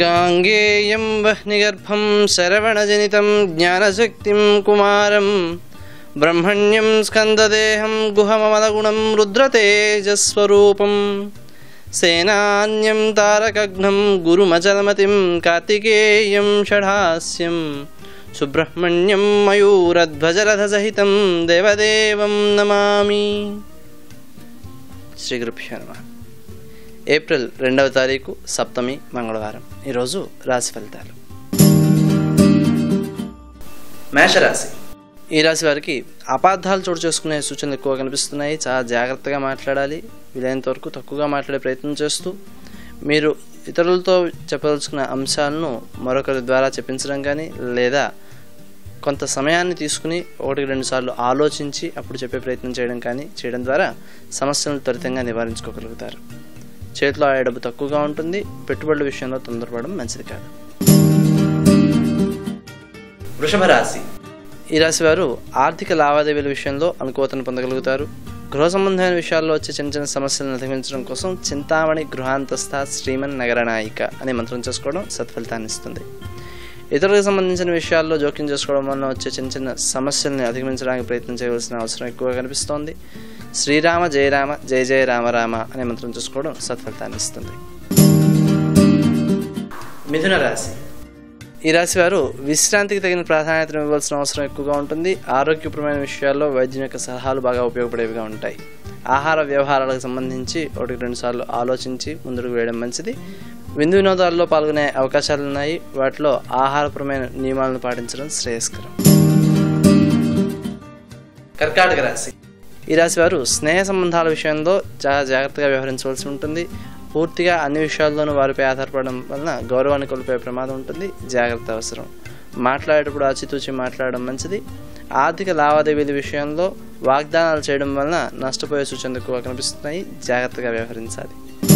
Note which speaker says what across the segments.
Speaker 1: గాంగేయం వహ్నిగర్భం శరవణజనితం జ్ఞానశక్తిం కుమారం బ్రహ్మణ్యం స్కందదేహం గుహమమలగుణం రుద్రతేజస్వరూపం సేనాన్యం తారకఘ్నం గురుమచలమతిం కార్తికేయం షఢాస్యం సుబ్రహ్మణ్యం మయూరధ్వజరథసహితం దేవదేవం నమామి శ్రీ గురుభ్యో నమః ఏప్రిల్ రెండవ తారీఖు సప్తమి మంగళవారం ఈరోజు రాశి ఫలితాలు మేషరాశి ఈ రాశి వారికి అపార్థాలు చోటు చేసుకునే సూచనలు ఎక్కువ కనిపిస్తున్నాయి చాలా జాగ్రత్తగా మాట్లాడాలి వీలైనంత వరకు తక్కువగా మాట్లాడే ప్రయత్నం చేస్తూ మీరు ఇతరులతో చెప్పదలుచుకున్న అంశాలను మరొకరి ద్వారా చెప్పించడం కానీ లేదా కొంత సమయాన్ని తీసుకుని ఒకటికి రెండు సార్లు ఆలోచించి అప్పుడు చెప్పే ప్రయత్నం చేయడం కానీ చేయడం ద్వారా సమస్యలను త్వరితంగా నివారించుకోగలుగుతారు చేతిలో ఆ డబ్బు తక్కువగా ఉంటుంది పెట్టుబడుల విషయంలో తొందరపడడం మంచిది కాదు వృషభ రాశి ఈ రాశి వారు ఆర్థిక లావాదేవీల విషయంలో అనుకూతను పొందగలుగుతారు గృహ సంబంధమైన విషయాల్లో వచ్చే చిన్న చిన్న సమస్యలను అధిగమించడం కోసం చింతామణి గృహాంతస్థ శ్రీమన్ నగరనాయిక అనే మంత్రం చేసుకోవడం సత్ఫలితాన్ని ఇస్తుంది ఇతరులకు సంబంధించిన విషయాల్లో జోక్యం చేసుకోవడం వలన వచ్చే చిన్న చిన్న సమస్యల్ని అధిగమించడానికి ప్రయత్నం చేయవలసిన అవసరం ఎక్కువగా కనిపిస్తోంది శ్రీరామ జయరామ జయ జయ రామ రామ అనే మంత్రం చూసుకోవడం సత్ఫలితాన్ని ఇస్తుంది మిథున రాశి ఈ రాశి వారు విశ్రాంతికి తగిన ప్రాధాన్యతను ఇవ్వాల్సిన అవసరం ఎక్కువగా ఉంటుంది ఆరోగ్యపరమైన విషయాల్లో వైద్యం యొక్క సలహాలు బాగా ఉపయోగపడేవిగా ఉంటాయి ఆహార వ్యవహారాలకు సంబంధించి ఒకటి రెండు సార్లు ఆలోచించి ముందుకు వేయడం మంచిది విందు వినోదాల్లో పాల్గొనే అవకాశాలు ఉన్నాయి వాటిలో ఆహారపరమైన నియమాలను పాటించడం శ్రేయస్కరం కర్కాటక రాశి ఈ రాశి వారు స్నేహ సంబంధాల విషయంలో చాలా జాగ్రత్తగా వ్యవహరించవలసి ఉంటుంది పూర్తిగా అన్ని విషయాల్లోనూ వారిపై ఆధారపడడం వలన గౌరవాన్ని కోల్పోయే ప్రమాదం ఉంటుంది జాగ్రత్త అవసరం మాట్లాడేటప్పుడు ఆచితూచి మాట్లాడడం మంచిది ఆర్థిక లావాదేవీల విషయంలో వాగ్దానాలు చేయడం వలన నష్టపోయే సూచనలు ఎక్కువ కనిపిస్తున్నాయి జాగ్రత్తగా వ్యవహరించాలి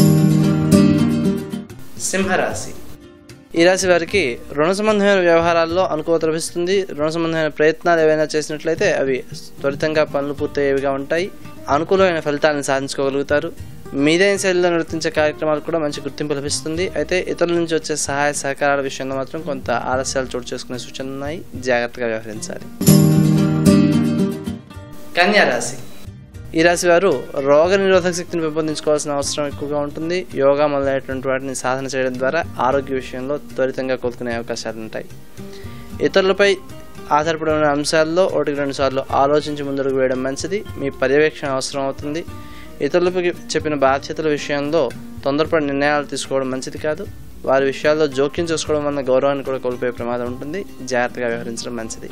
Speaker 1: సింహరాశి ఈ రాశి వారికి రుణ సంబంధమైన వ్యవహారాల్లో అనుకూలత లభిస్తుంది రుణ సంబంధమైన ప్రయత్నాలు ఏవైనా చేసినట్లయితే అవి త్వరితంగా పనులు పూర్తయ్యేవిగా ఉంటాయి అనుకూలమైన ఫలితాలను సాధించుకోగలుగుతారు మీదైన శైలిలో నడిపించే కార్యక్రమాలు కూడా మంచి గుర్తింపు లభిస్తుంది అయితే ఇతరుల నుంచి వచ్చే సహాయ సహకారాల విషయంలో మాత్రం కొంత ఆలస్యాలు చోటు చేసుకునే సూచనలు ఉన్నాయి జాగ్రత్తగా వ్యవహరించాలి కన్యా రాశి ఈ రాశి వారు రోగ నిరోధక శక్తిని పెంపొందించుకోవాల్సిన అవసరం ఎక్కువగా ఉంటుంది యోగా మొదలైనటువంటి వాటిని సాధన చేయడం ద్వారా ఆరోగ్య విషయంలో త్వరితంగా కోలుకునే అవకాశాలు ఉంటాయి ఇతరులపై ఆధారపడి ఉన్న అంశాల్లో ఒకటికి రెండు సార్లు ఆలోచించి ముందుకు వేయడం మంచిది మీ పర్యవేక్షణ అవసరం అవుతుంది ఇతరులపై చెప్పిన బాధ్యతల విషయంలో తొందరపడి నిర్ణయాలు తీసుకోవడం మంచిది కాదు వారి విషయాల్లో జోక్యం చేసుకోవడం వల్ల గౌరవాన్ని కూడా కోల్పోయే ప్రమాదం ఉంటుంది జాగ్రత్తగా వ్యవహరించడం మంచిది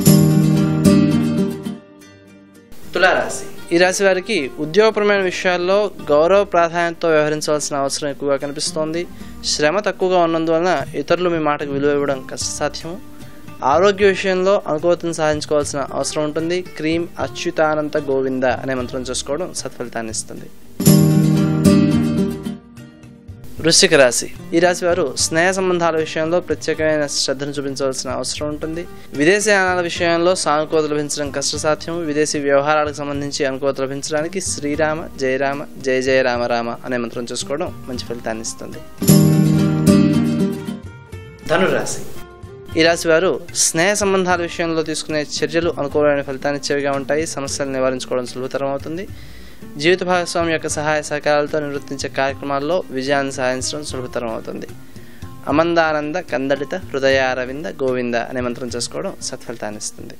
Speaker 1: తులారాశి ఈ రాశి వారికి ఉద్యోగపరమైన విషయాల్లో గౌరవ ప్రాధాన్యతతో వ్యవహరించవలసిన అవసరం ఎక్కువగా కనిపిస్తోంది శ్రమ తక్కువగా ఉన్నందువలన ఇతరులు మీ మాటకు విలువ ఇవ్వడం కష్టసాధ్యము ఆరోగ్య విషయంలో అనుకూలతను సాధించుకోవాల్సిన అవసరం ఉంటుంది క్రీమ్ అచ్యుతానంత గోవింద అనే మంత్రం చేసుకోవడం సత్ఫలితాన్ని ఇస్తుంది వృశ్చిక రాశి ఈ రాశి వారు స్నేహ సంబంధాల విషయంలో ప్రత్యేకమైన శ్రద్ధను చూపించవలసిన అవసరం ఉంటుంది విదేశీయానాల విషయంలో సానుకూలత లభించడం కష్టసాధ్యం విదేశీ వ్యవహారాలకు సంబంధించి అనుకూలత లభించడానికి శ్రీరామ జయరామ జయ జయ రామ రామ అనే మంత్రం చేసుకోవడం మంచి ఫలితాన్ని ఇస్తుంది ధనురాశి ఈ రాశి వారు స్నేహ సంబంధాల విషయంలో తీసుకునే చర్యలు అనుకూలమైన ఫలితాన్ని ఇచ్చేవిగా ఉంటాయి సమస్యలు నివారించుకోవడం సులభతరం అవుతుంది జీవిత భాగస్వామి యొక్క సహాయ సహకారాలతో నిర్వర్తించే కార్యక్రమాల్లో విజయాన్ని సాధించడం సులభతరం అవుతుంది అమందానంద కందడిత హృదయారవింద గోవింద అనే మంత్రం చేసుకోవడం సత్ఫలితాన్ని ఇస్తుంది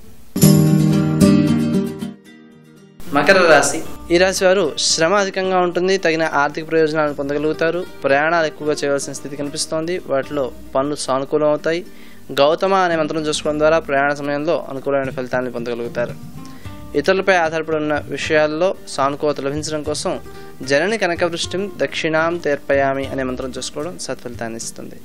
Speaker 1: మకర రాశి ఈ రాశి వారు శ్రమ అధికంగా ఉంటుంది తగిన ఆర్థిక ప్రయోజనాలను పొందగలుగుతారు ప్రయాణాలు ఎక్కువగా చేయవలసిన స్థితి కనిపిస్తోంది వాటిలో పనులు సానుకూలం అవుతాయి గౌతమ అనే మంత్రం చేసుకోవడం ద్వారా ప్రయాణ సమయంలో అనుకూలమైన ఫలితాలను పొందగలుగుతారు ఇతరులపై ఆధారపడి ఉన్న విషయాల్లో సానుకూలత లభించడం కోసం జనని కనకవృష్టిం దక్షిణాం తీర్పయామి అనే మంత్రం చేసుకోవడం సత్ఫలితాన్ని ఇస్తుంది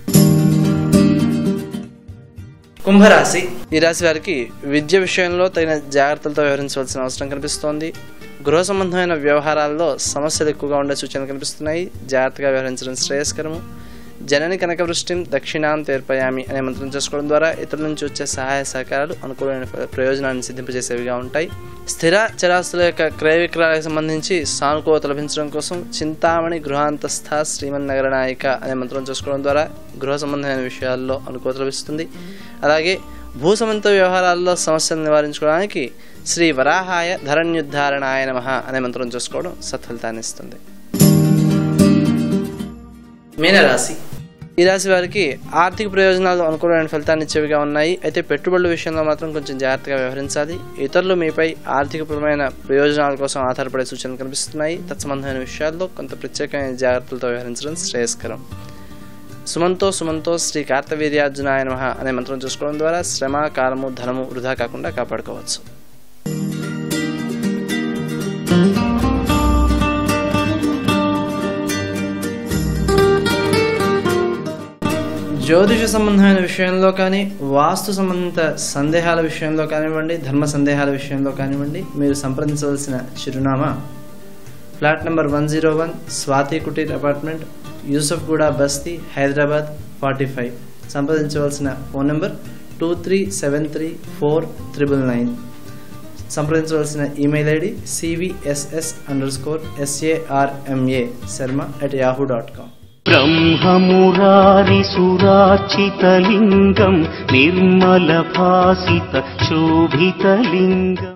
Speaker 1: కుంభరాశి ఈ రాశి వారికి విద్య విషయంలో తగిన జాగ్రత్తలతో వ్యవహరించవలసిన అవసరం కనిపిస్తోంది గృహ సంబంధమైన వ్యవహారాల్లో సమస్యలు ఎక్కువగా ఉండే సూచనలు కనిపిస్తున్నాయి జాగ్రత్తగా వ్యవహరించడం శ్రేయస్కరము జనని కనకవృష్టిం దక్షిణాం తీర్పయామి అనే మంత్రం చేసుకోవడం ద్వారా ఇతరుల నుంచి వచ్చే సహాయ సహకారాలు అనుకూలమైన ప్ర- ప్రయోజనాన్ని సిద్ధింపజేసేవిగా ఉంటాయి స్థిర చరాస్తుల యొక్క క్రయ విక్రయాలకు సంబంధించి సానుకూలత లభించడం కోసం చింతామణి గృహాంతస్థ శ్రీమన్ నగర నాయిక అనే మంత్రం చేసుకోవడం ద్వారా గృహ సంబంధమైన విషయాల్లో అనుకూలత లభిస్తుంది అలాగే భూ సంబంధిత వ్యవహారాల్లో సమస్యలను నివారించుకోవడానికి శ్రీ వరాహాయ ధరణ్యుద్ధారణాయ నమ అనే మంత్రం చేసుకోవడం సత్ఫలితాన్ని ఇస్తుంది మీనరాశి ఈ రాశి వారికి ఆర్థిక ప్రయోజనాలు అనుకూలమైన ఫలితాన్ని ఇచ్చేవిగా ఉన్నాయి అయితే పెట్టుబడుల విషయంలో మాత్రం కొంచెం జాగ్రత్తగా వ్యవహరించాలి ఇతరులు మీపై ఆర్థికపరమైన ప్రయోజనాల కోసం ఆధారపడే సూచనలు కనిపిస్తున్నాయి తత్సంబంధమైన విషయాల్లో కొంత ప్రత్యేకమైన జాగ్రత్తలతో వ్యవహరించడం శ్రేయస్కరం సుమంతో సుమంతో శ్రీ కార్తవీర్యార్జునాయ నమః అనే మంత్రం చూసుకోవడం ద్వారా శ్రమ కాలము ధనము వృధా కాకుండా కాపాడుకోవచ్చు జ్యోతిష సంబంధమైన విషయంలో కానీ వాస్తు సంబంధిత సందేహాల విషయంలో కానివ్వండి ధర్మ సందేహాల విషయంలో కానివ్వండి మీరు సంప్రదించవలసిన చిరునామా flat number one zero one Swathi Kutir apartment Yousufguda బస్తీ హైదరాబాద్ ఫార్టీ ఫైవ్ సంప్రదించవలసిన phone number two three seven three four triple nine సంప్రదించవలసిన email ID CVSS underscore SARMA Sharma at Yahoo dot com
Speaker 2: ब्रह्ममुरारिसुरार्चितलिङ्गम् निर्मलभासित शोभितलिङ्गम्